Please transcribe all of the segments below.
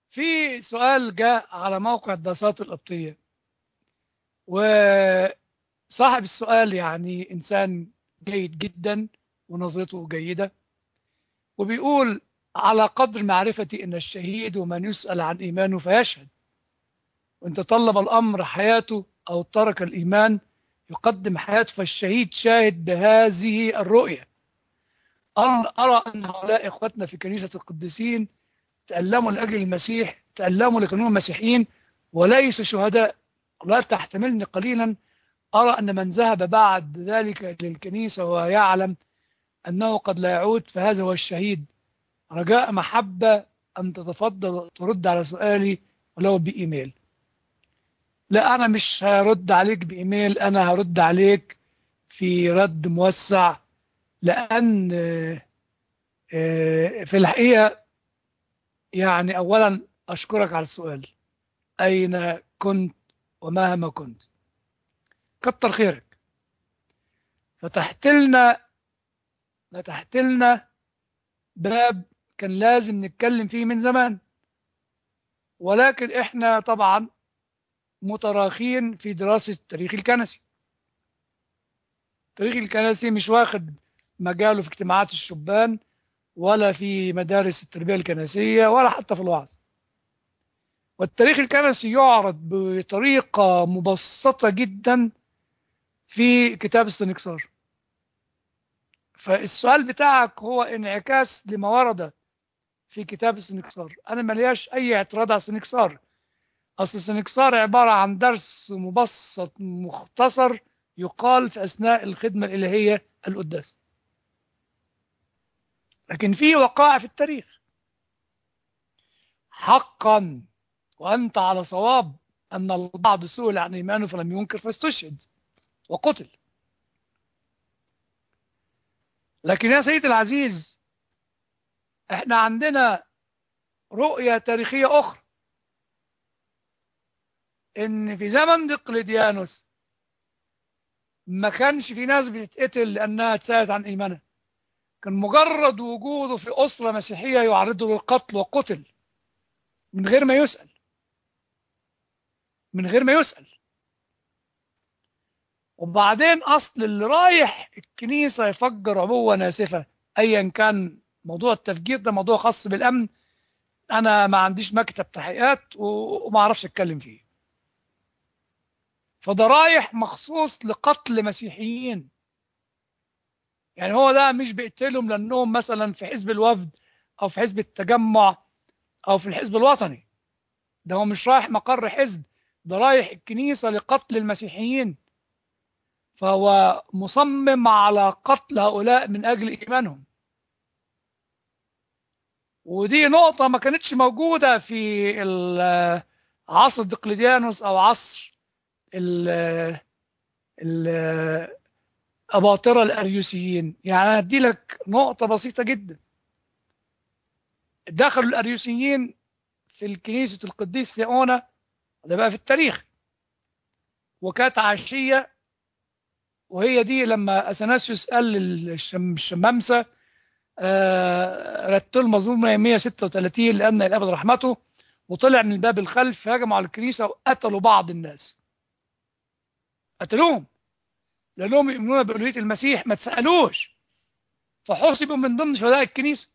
في سؤال جاء على موقع الدراسات القبطية وصاحب السؤال يعني إنسان جيد جدا ونظرته جيدة وبيقول على قدر معرفتي أن الشهيد ومن يسأل عن إيمانه فيشهد وإن تطلب الأمر حياته أو ترك الإيمان يقدم حياته فالشهيد شاهد بهذه الرؤية أرى أن هؤلاء إخوتنا في كنيسة القديسين تألموا لأجل المسيح تألموا لكونهم مسيحيين وليسوا شهداء لا تحتملني قليلا أرى أن من ذهب بعد ذلك للكنيسة ويعلم أنه قد لا يعود فهذا هو الشهيد رجاء محبة أن تتفضل ترد على سؤالي ولو بإيميل لا أنا مش هرد عليك بإيميل أنا هرد عليك في رد موسع لأن في الحقيقة يعني أولا أشكرك على السؤال أين كنت ومهما كنت كتر خيرك فتحت لنا فتحت لنا باب كان لازم نتكلم فيه من زمان ولكن احنا طبعا متراخين في دراسة التاريخ الكنسي التاريخ الكنسي مش واخد مجاله في اجتماعات الشبان ولا في مدارس التربية الكنسية ولا حتى في الوعظ والتاريخ الكنسي يعرض بطريقة مبسطة جدا في كتاب السنكسار فالسؤال بتاعك هو انعكاس لما ورد في كتاب السنكسار انا ملياش اي اعتراض على السنكسار اصل السنكسار عبارة عن درس مبسط مختصر يقال في اثناء الخدمة الالهية القداس لكن في وقائع في التاريخ حقا وأنت على صواب أن البعض سئل عن إيمانه فلم ينكر فاستشهد وقتل لكن يا سيدي العزيز احنا عندنا رؤية تاريخية أخرى إن في زمن دقلديانوس ما كانش في ناس بتتقتل لأنها تساعد عن إيمانها كان مجرد وجوده في أسرة مسيحية يعرضه للقتل وقتل من غير ما يسأل من غير ما يسأل وبعدين أصل اللي رايح الكنيسة يفجر عبوة ناسفة أيا كان موضوع التفجير ده موضوع خاص بالأمن أنا ما عنديش مكتب تحقيقات وما أعرفش أتكلم فيه فده رايح مخصوص لقتل مسيحيين يعني هو ده مش بيقتلهم لأنهم مثلا في حزب الوفد أو في حزب التجمع أو في الحزب الوطني ده هو مش رايح مقر حزب ده رايح الكنيسة لقتل المسيحيين فهو مصمم على قتل هؤلاء من أجل إيمانهم ودي نقطة ما كانتش موجودة في عصر دقلديانوس أو عصر ال ال أباطرة الأريوسيين يعني أنا أدي لك نقطة بسيطة جدا دخلوا الأريوسيين في الكنيسة القديس ثيونا ده بقى في التاريخ وكانت عشية وهي دي لما أثناسيوس قال للشمامسة آه رتل المظلوم 136 لأن الأبد رحمته وطلع من الباب الخلف هجموا على الكنيسة وقتلوا بعض الناس قتلوهم لأنهم يؤمنون بألوهية المسيح ما تسألوش فحسبوا من ضمن شهداء الكنيسة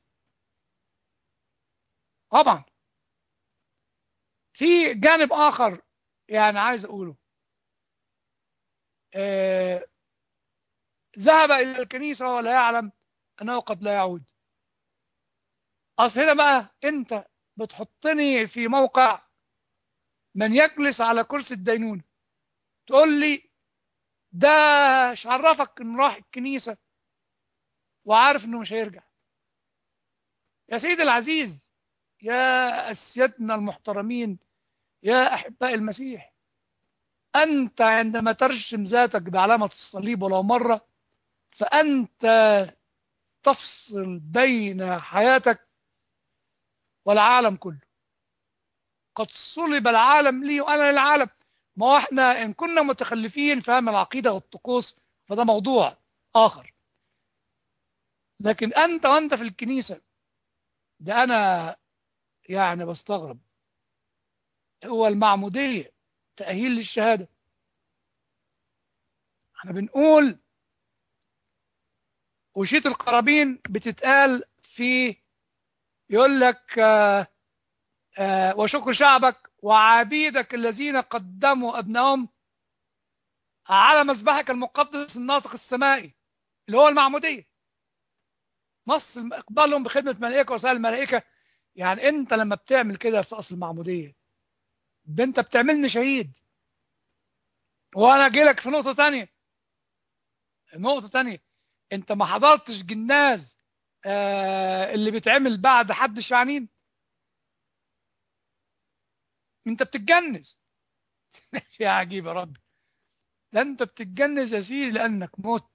طبعا في جانب آخر يعني عايز أقوله آه ذهب إلى الكنيسة ولا يعلم أنه قد لا يعود أصل هنا بقى أنت بتحطني في موقع من يجلس على كرسي الدينونة تقول لي ده مش عرفك انه راح الكنيسة وعارف انه مش هيرجع يا سيدي العزيز يا أسيادنا المحترمين يا أحباء المسيح أنت عندما ترسم ذاتك بعلامة الصليب ولو مرة فأنت تفصل بين حياتك والعالم كله قد صلب العالم لي وأنا للعالم ما هو احنا إن كنا متخلفين فهم العقيدة والطقوس فده موضوع آخر لكن أنت وأنت في الكنيسة ده أنا يعني بستغرب هو المعمودية تأهيل للشهادة احنا بنقول وشيت القرابين بتتقال في يقول لك آآ آآ وشكر شعبك وعبيدك الذين قدموا أبنائهم على مذبحك المقدس الناطق السمائي اللي هو المعمودية نص اقبالهم بخدمة ملائكة وسائل الملائكة يعني انت لما بتعمل كده في اصل المعمودية انت بتعملني شهيد وانا اجي لك في نقطة تانية نقطة تانية انت ما حضرتش جناز آه اللي بيتعمل بعد حد الشعنين انت بتتجنز يا عجيب يا رب ده انت بتتجنز يا سيدي لانك مت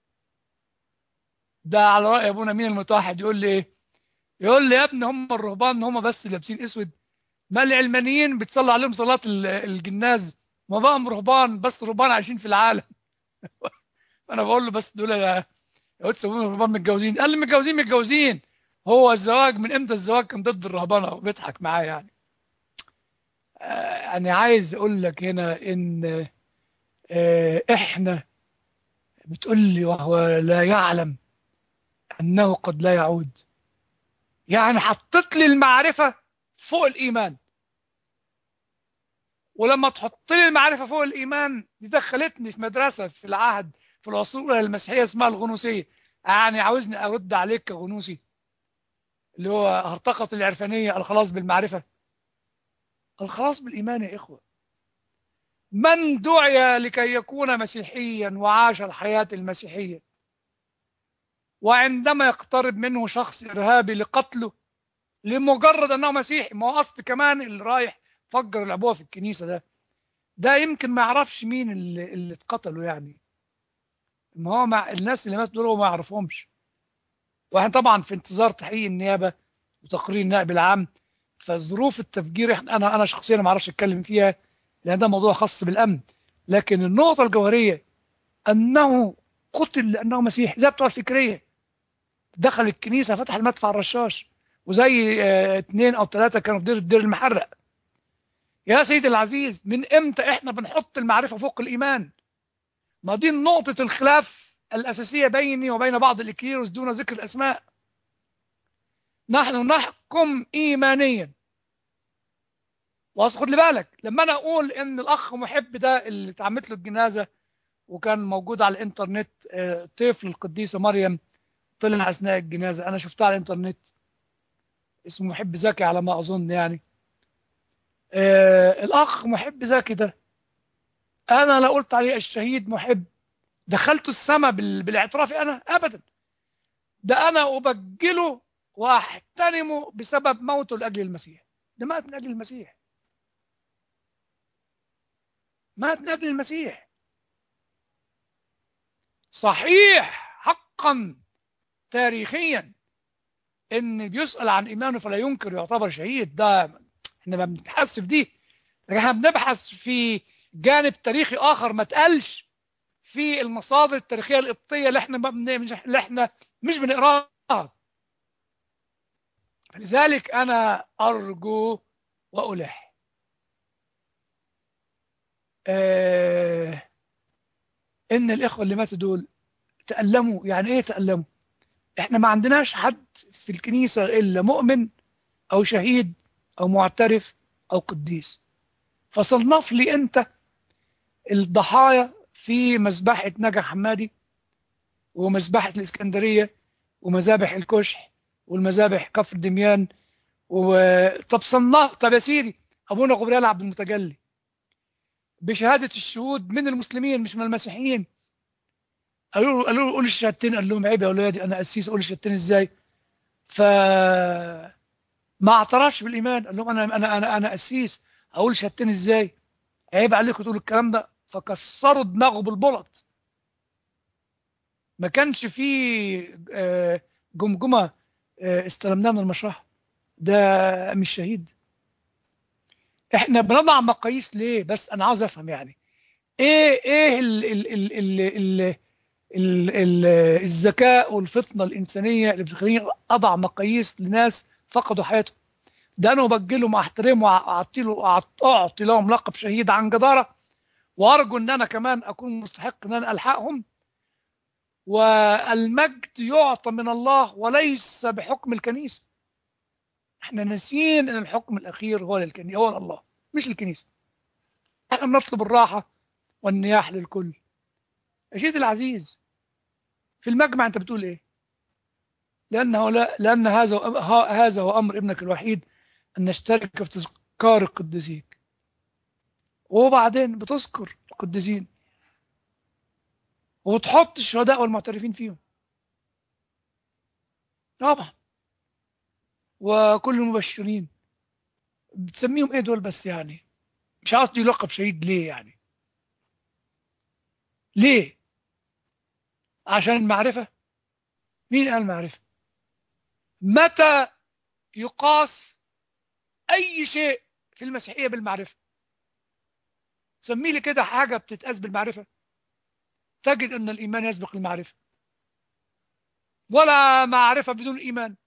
ده على رأي ابونا مين المتوحد يقول لي ايه يقول لي يا ابني هم الرهبان هم بس لابسين اسود ما العلمانيين بتصلي عليهم صلاة الجناز ما بقى رهبان بس رهبان عايشين في العالم انا بقول له بس دول يا قلت سوون رهبان متجوزين قال لي متجوزين متجوزين هو الزواج من امتى الزواج كان ضد الرهبنه وبيضحك معايا يعني آه انا عايز اقول لك هنا ان آه احنا بتقول لي وهو لا يعلم انه قد لا يعود يعني حطيت لي المعرفه فوق الايمان ولما تحط لي المعرفه فوق الايمان دي دخلتني في مدرسه في العهد في العصور الاولى المسيحيه اسمها الغنوسيه يعني عاوزني ارد عليك كغنوسي اللي هو هرطقه العرفانيه الخلاص بالمعرفه الخلاص بالايمان يا اخوه من دعي لكي يكون مسيحيا وعاش الحياه المسيحيه وعندما يقترب منه شخص ارهابي لقتله لمجرد انه مسيحي ما هو اصل كمان اللي رايح فجر العبوه في الكنيسه ده ده يمكن ما يعرفش مين اللي, اللي اتقتلوا يعني ما هو مع الناس اللي ماتوا دول هو ما يعرفهمش واحنا طبعا في انتظار تحقيق النيابه وتقرير النائب العام فظروف التفجير انا انا شخصيا ما اعرفش اتكلم فيها لان ده موضوع خاص بالامن لكن النقطه الجوهريه انه قتل لانه مسيحي زي بتوع الفكريه دخل الكنيسه فتح المدفع الرشاش وزي اه اثنين او ثلاثه كانوا في دير الدير المحرق يا سيدي العزيز من امتى احنا بنحط المعرفه فوق الايمان ما دي نقطة الخلاف الأساسية بيني وبين بعض الإكليروس دون ذكر الأسماء نحن نحكم إيمانيا خد لي بالك لما أنا أقول إن الأخ محب ده اللي اتعملت له الجنازة وكان موجود على الإنترنت طفل القديسة مريم طلع أثناء الجنازة أنا شفتها على الإنترنت اسمه محب زكي على ما أظن يعني الأخ محب زكي ده انا لا قلت عليه الشهيد محب دخلت السماء بالاعتراف انا ابدا ده انا ابجله واحترمه بسبب موته لاجل المسيح ده مات من اجل المسيح مات من اجل المسيح صحيح حقا تاريخيا ان بيسال عن ايمانه فلا ينكر يعتبر شهيد ده احنا ما بنتحس في دي لكن احنا بنبحث في جانب تاريخي اخر ما اتقالش في المصادر التاريخيه القبطيه اللي احنا مش اللي احنا مش بنقراها لذلك انا ارجو والح آه ان الاخوه اللي ماتوا دول تألموا يعني ايه تألموا احنا ما عندناش حد في الكنيسه الا مؤمن او شهيد او معترف او قديس فصنف لي انت الضحايا في مذبحة نجا حمادي ومذبحة الإسكندرية ومذابح الكشح والمذابح كفر دميان و... طب صنف طب يا سيدي أبونا غبريال عبد المتجلي بشهادة الشهود من المسلمين مش من المسيحيين قالوا له قالوا له قول الشهادتين قال لهم عيب يا اولادي انا قسيس اقول الشهادتين ازاي ف ما اعترفش بالايمان قال لهم انا انا انا انا قسيس اقول شهادتين ازاي عيب عليكم تقولوا الكلام ده فكسروا دماغه بالبلط ما كانش فيه جمجمه استلمناها من المشرحه ده مش شهيد احنا بنضع مقاييس ليه بس انا عاوز افهم يعني ايه ايه ال ال ال ال ال ال ال الذكاء والفطنه الانسانيه اللي بتخليني اضع مقاييس لناس فقدوا حياتهم ده انا ابجلهم واحترمهم واعطي له اعطي لهم لقب شهيد عن جداره وارجو ان انا كمان اكون مستحق ان انا الحقهم والمجد يعطى من الله وليس بحكم الكنيسه احنا ناسيين ان الحكم الاخير هو للكنيسه هو الله مش الكنيسه احنا بنطلب الراحه والنياح للكل أشيد العزيز في المجمع أنت بتقول إيه لأنه لا لأن هذا هذا هو أمر ابنك الوحيد أن نشترك في تذكار القديسين وبعدين بتذكر القديسين وتحط الشهداء والمعترفين فيهم طبعا وكل المبشرين بتسميهم ايه دول بس يعني مش قصدي لقب شهيد ليه يعني ليه عشان المعرفة مين قال معرفة متى يقاس أي شيء في المسيحية بالمعرفة سمي لي كده حاجة بتتقاس بالمعرفة تجد أن الإيمان يسبق المعرفة ولا معرفة بدون إيمان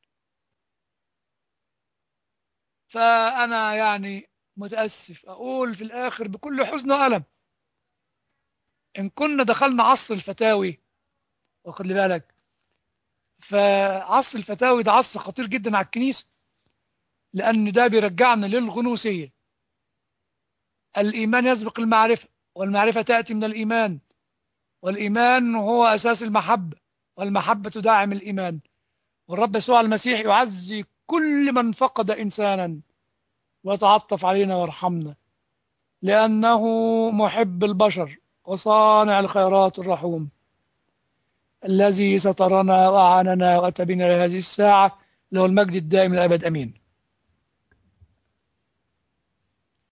فأنا يعني متأسف أقول في الآخر بكل حزن وألم إن كنا دخلنا عصر الفتاوي واخد لي بالك فعصر الفتاوي ده عصر خطير جدا على الكنيسة لأن ده بيرجعنا للغنوسية الإيمان يسبق المعرفة والمعرفة تأتي من الإيمان والإيمان هو أساس المحبة والمحبة تدعم الإيمان والرب يسوع المسيح يعزي كل من فقد إنسانا ويتعطف علينا ويرحمنا لأنه محب البشر وصانع الخيرات الرحوم الذي سترنا وأعاننا وأتى بنا لهذه الساعة له المجد الدائم الأبد أمين